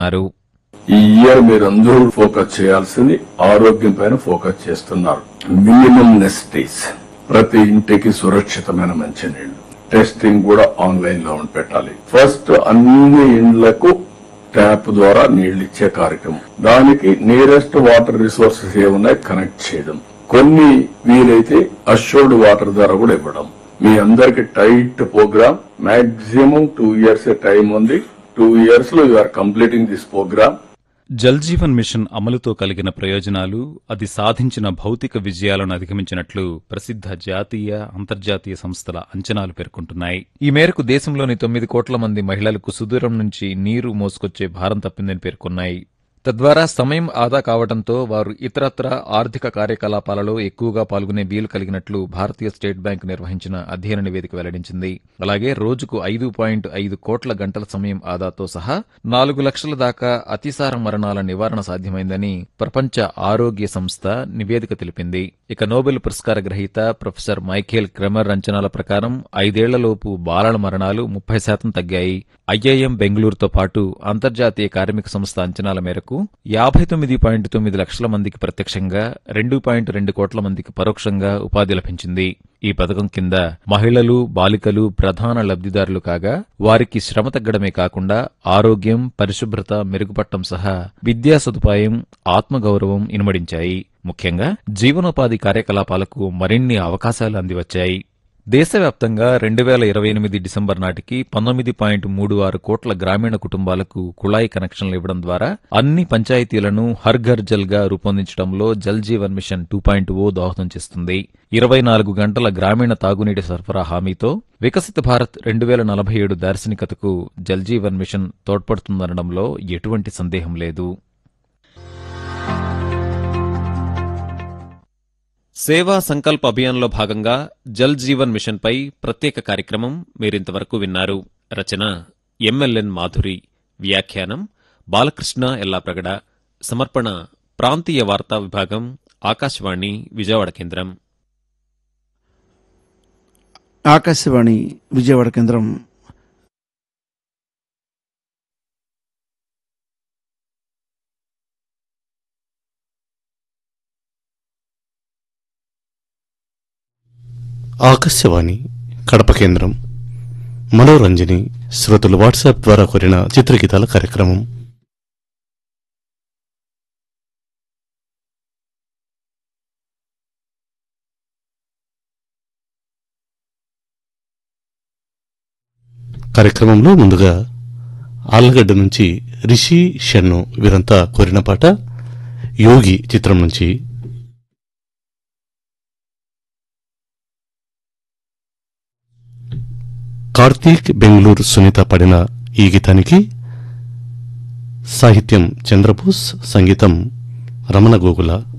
అన్నారు ఈ ఇయర్ మీరు అందరూ ఫోకస్ చేయాల్సింది ఆరోగ్యం పైన ఫోకస్ చేస్తున్నారు మినిమం నెసిటీస్ ప్రతి ఇంటికి సురక్షితమైన మంచినీళ్లు టెస్టింగ్ కూడా ఆన్లైన్ లో పెట్టాలి ఫస్ట్ అన్ని ఇండ్లకు ట్యాప్ ద్వారా నీళ్లు ఇచ్చే కార్యక్రమం దానికి నియరెస్ట్ వాటర్ రిసోర్సెస్ ఏమున్నాయి కనెక్ట్ చేయడం కొన్ని వీలైతే అష్యూర్డ్ వాటర్ ద్వారా కూడా ఇవ్వడం మీ అందరికి tight program maximum two years time ఉంది టూ ఇయర్స్ లో you are completing this program Jal Jeevan mission అమలుతో కలిగిన ప్రయోజనాలు అది సాధించిన భౌతిక విజయాలను అధిగమించినట్లు ప్రసిద్ధ జాతీయ అంతర్జాతీయ సంస్థల అంచనాలు పేర్కొంటున్నాయి ఈ మేరకు దేశంలోని తొమ్మిది కోట్ల మంది మహిళలకు సుదూరం నుంచి నీరు మోసుకొచ్చే భారం తప్పిందని పేర్కొన్నాయి తద్వారా సమయం ఆదా కావడంతో వారు ఇతరత్ర ఆర్థిక కార్యకలాపాలలో ఎక్కువగా పాల్గొనే వీలు కలిగినట్లు భారతీయ స్టేట్ బ్యాంక్ నిర్వహించిన అధ్యయన నివేదిక వెల్లడించింది అలాగే రోజుకు ఐదు పాయింట్ ఐదు కోట్ల గంటల సమయం ఆదాతో సహా నాలుగు లక్షల దాకా అతిసార మరణాల నివారణ సాధ్యమైందని ప్రపంచ ఆరోగ్య సంస్థ నివేదిక తెలిపింది ఇక నోబెల్ పురస్కార గ్రహీత ప్రొఫెసర్ మైఖేల్ క్రెమర్ అంచనాల ప్రకారం ఐదేళ్లలోపు బాలల మరణాలు ముప్పై శాతం తగ్గాయి ఐఐఎం బెంగళూరుతో పాటు అంతర్జాతీయ కార్మిక సంస్థ అంచనాల మేరకు యాభై తొమ్మిది పాయింట్ తొమ్మిది లక్షల మందికి ప్రత్యక్షంగా రెండు పాయింట్ రెండు కోట్ల మందికి పరోక్షంగా ఉపాధి లభించింది ఈ పథకం కింద మహిళలు బాలికలు ప్రధాన లబ్ధిదారులు కాగా వారికి శ్రమ తగ్గడమే కాకుండా ఆరోగ్యం పరిశుభ్రత మెరుగుపడటం సహా విద్యా సదుపాయం ఆత్మగౌరవం ఇనుమడించాయి ముఖ్యంగా జీవనోపాధి కార్యకలాపాలకు మరిన్ని అవకాశాలు అందివచ్చాయి దేశవ్యాప్తంగా రెండు వేల ఇరవై ఎనిమిది డిసెంబర్ నాటికి పంతొమ్మిది పాయింట్ మూడు ఆరు కోట్ల గ్రామీణ కుటుంబాలకు కుళాయి కనెక్షన్లు ఇవ్వడం ద్వారా అన్ని పంచాయతీలను హర్ ఘర్ జల్ గా రూపొందించడంలో Jal Jeevan mission two point O దోహదం చేస్తుంది ఇరవై నాలుగు గంటల గ్రామీణ తాగునీటి సరఫరా హామీతో వికసిత భారత్ రెండు వేల నలభై ఏడు దార్శనికతకు జల్ జీవన్ మిషన్ తోడ్పడుతుందనడంలో ఎటువంటి సందేహం లేదు సేవా సంకల్ప్ అభియాన్లో భాగంగా జల్ జీవన్ మిషన్పై ప్రత్యేక కార్యక్రమం మీరింతవరకు విన్నారు రచన ఎంఎల్ఎన్ మాధురి వ్యాఖ్యానం బాలకృష్ణ ఎల్లాప్రగడ సమర్పణ ప్రాంతీయ వార్తా విభాగం ఆకాశవాణి విజయవాడ కేంద్రం ఆకాశవాణి విజయవాడ కేంద్రం ఆకాశవాణి కడప కేంద్రం మనోరంజని శ్రోతలు వాట్సాప్ ద్వారా కోరిన చిత్రగీతాల కార్యక్రమం కార్యక్రమంలో ముందుగా ఆలగడ్డ నుంచి రిషి షన్ను వీరంతా కోరిన పాట యోగి చిత్రం నుంచి కార్తీక్ బెంగళూరు సునీత పడిన ఈ గీతానికి సాహిత్యం చంద్రబోస్ సంగీతం రమణ గోగుల